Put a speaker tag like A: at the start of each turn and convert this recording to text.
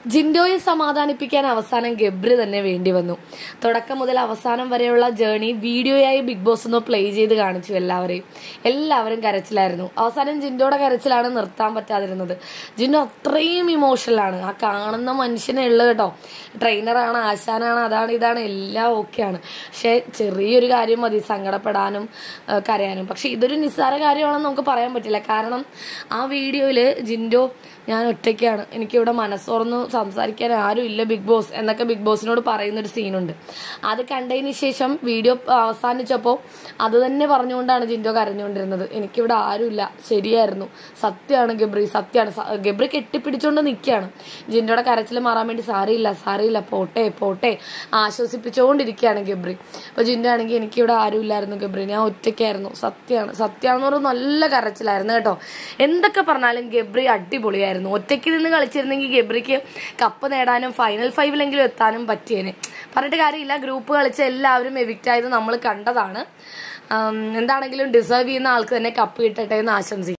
A: ജിൻഡോയെ സമാധാനിപ്പിക്കാൻ അവസാനം ഗബ്രി തന്നെ വേണ്ടി വന്നു തുടക്കം മുതൽ അവസാനം വരെയുള്ള ജേണി വീഡിയോയായി ബിഗ് ബോസ് ഒന്ന് പ്ലേ ചെയ്ത് കാണിച്ചു എല്ലാവരെയും എല്ലാവരും കരച്ചിലായിരുന്നു അവസാനം ജിൻഡോയുടെ കരച്ചിലാണ് നിർത്താൻ പറ്റാതിരുന്നത് ജിൻഡോ അത്രയും ഇമോഷണലാണ് ആ കാണുന്ന മനുഷ്യനെ ഉള്ളത് കേട്ടോ ട്രെയിനറാണ് ആശാനാണ് അതാണ് ഇതാണ് എല്ലാം ഓക്കെയാണ് പക്ഷെ ചെറിയൊരു കാര്യം മതി സങ്കടപ്പെടാനും ആ, കരയാനും പക്ഷെ ഇതൊരു നിസ്സാര കാര്യമാണെന്ന് നമുക്ക് പറയാൻ പറ്റില്ല കാരണം ആ വീഡിയോയിൽ ജിൻഡോ ഞാൻ ഒറ്റയ്ക്കാണ് എനിക്കിവിടെ മനസ്സോർന്ന് സംസാരിക്കാൻ ആരും ഇല്ല ബിഗ് ബോസ് എന്നൊക്കെ ബിഗ് ബോസിനോട് പറയുന്ന ഒരു സീനുണ്ട് അത് കണ്ടതിന് ശേഷം വീഡിയോ അവസാനിച്ചപ്പോൾ അത് തന്നെ പറഞ്ഞുകൊണ്ടാണ് ജിൻഡോ കരഞ്ഞുകൊണ്ടിരുന്നത് എനിക്കിവിടെ ആരുമില്ല ശരിയായിരുന്നു സത്യമാണ് ഗബ്രി സത്യമാണ് സ- ഗബ്രി കെട്ടിപ്പിടിച്ചുകൊണ്ട് നിൽക്കുകയാണ് ജിൻഡോയുടെ കരച്ചിൽ മാറാൻ വേണ്ടി സാരയില്ല സാരയില്ല പോട്ടെ പോട്ടെ ആശ്വസിപ്പിച്ചുകൊണ്ടിരിക്കുകയാണ് ഗബ്രി അപ്പോൾ ജിൻഡോ ആണെങ്കിൽ എനിക്കിവിടെ ആരുമില്ലായിരുന്നു ഗബ്രി ഞാൻ ഒറ്റയ്ക്കായിരുന്നു സത്യമാണ് സത്യമാണെന്ന് പറഞ്ഞാൽ നല്ല കരച്ചിലായിരുന്നു കേട്ടോ എന്തൊക്കെ പറഞ്ഞാലും ഗബ്രി അടിപൊളിയായിരുന്നു ഒറ്റയ്ക്ക് നിന്ന് കളിച്ചിരുന്നെങ്കിൽ ഗബ്രിക്ക് കപ്പ് നേടാനും ഫൈനൽ ഫൈവിലെങ്കിലും എത്താനും പറ്റിയേനെ പറഞ്ഞിട്ട് കാര്യമില്ല ഗ്രൂപ്പ് കളിച്ച എല്ലാവരും എവിക്റ്റ് ആയത് നമ്മൾ കണ്ടതാണ് ആം, എന്താണെങ്കിലും ഡിസേർവ് ചെയ്യുന്ന ആൾക്ക് തന്നെ കപ്പ് കിട്ടട്ടെ എന്ന് ആശംസിക്കും